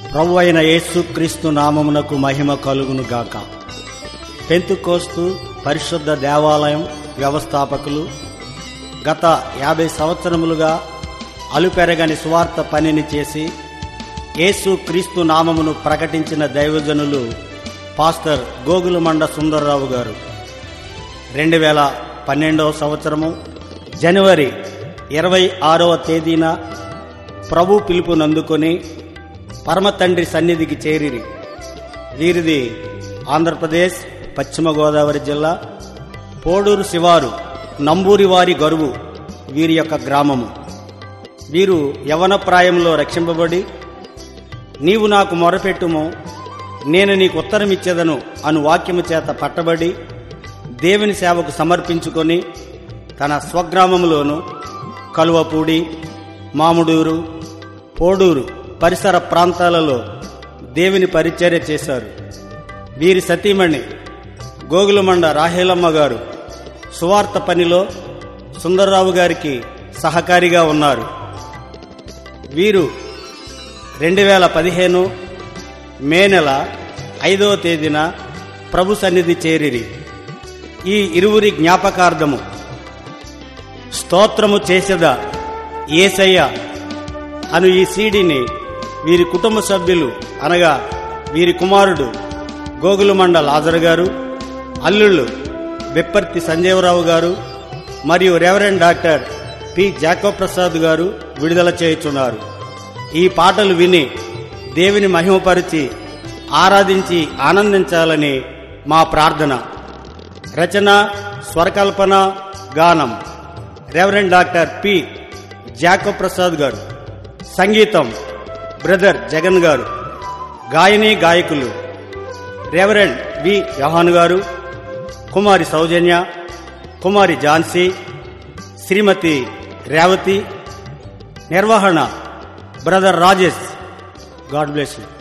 ప్రభు అయిన యేసుక్రీస్తు నామమునకు మహిమ కలుగును గాక పెంతుకోస్తు పరిశుద్ధ దేవాలయం వ్యవస్థాపకులు గత యాభై సంవత్సరములుగా అలుపెరగని సువార్త పనిని చేసి యేసు క్రీస్తు నామమును ప్రకటించిన దైవజనులు పాస్టర్ గోగులమండ సుందర్రావు గారు రెండు వేల పన్నెండవ సంవత్సరము జనవరి ఇరవై ఆరవ తేదీన ప్రభు పిలుపునందుకొని పరమ తండ్రి సన్నిధికి చేరిరి వీరిది ఆంధ్రప్రదేశ్ పశ్చిమ గోదావరి జిల్లా పోడూరు శివారు నంబూరివారి గరువు వీరి యొక్క గ్రామము వీరు యవన ప్రాయంలో రక్షింపబడి నీవు నాకు మొరపెట్టుము నేను నీకు ఉత్తరమిచ్చేదను అను వాక్యము చేత పట్టబడి దేవుని సేవకు సమర్పించుకొని తన స్వగ్రామములోను కలువపూడి మాముడూరు పోడూరు పరిసర ప్రాంతాలలో దేవుని పరిచర్య చేశారు వీరి సతీమణి గోగులమండ రాహేలమ్మ గారు సువార్త పనిలో సుందర్రావు గారికి సహకారిగా ఉన్నారు వీరు రెండు వేల పదిహేను మే నెల ఐదవ తేదీన ప్రభు సన్నిధి చేరిరి ఈ ఇరువురి జ్ఞాపకార్థము స్తోత్రము చేసేదా ఏసయ్య అను ఈ సీడీని వీరి కుటుంబ సభ్యులు అనగా వీరి కుమారుడు గోగులమండ లాజర్ గారు అల్లుళ్ళు బెప్పర్తి సంజీవరావు గారు మరియు reverend doctor P Jacob Prasad గారు విడుదల చేయుచున్నారు ఈ పాటలు విని దేవుని మహిమపరిచి ఆరాధించి ఆనందించాలని మా ప్రార్థన రచన స్వరకల్పన గానం reverend doctor P Jacob Prasad గారు సంగీతం బ్రదర్ జగన్ గారు గాయని గాయకులు రెవరెండ్ వి యోహాన్ గారు కుమారి సౌజన్య కుమారి ఝాన్సీ శ్రీమతి రేవతి నిర్వహణ brother Rajesh God bless you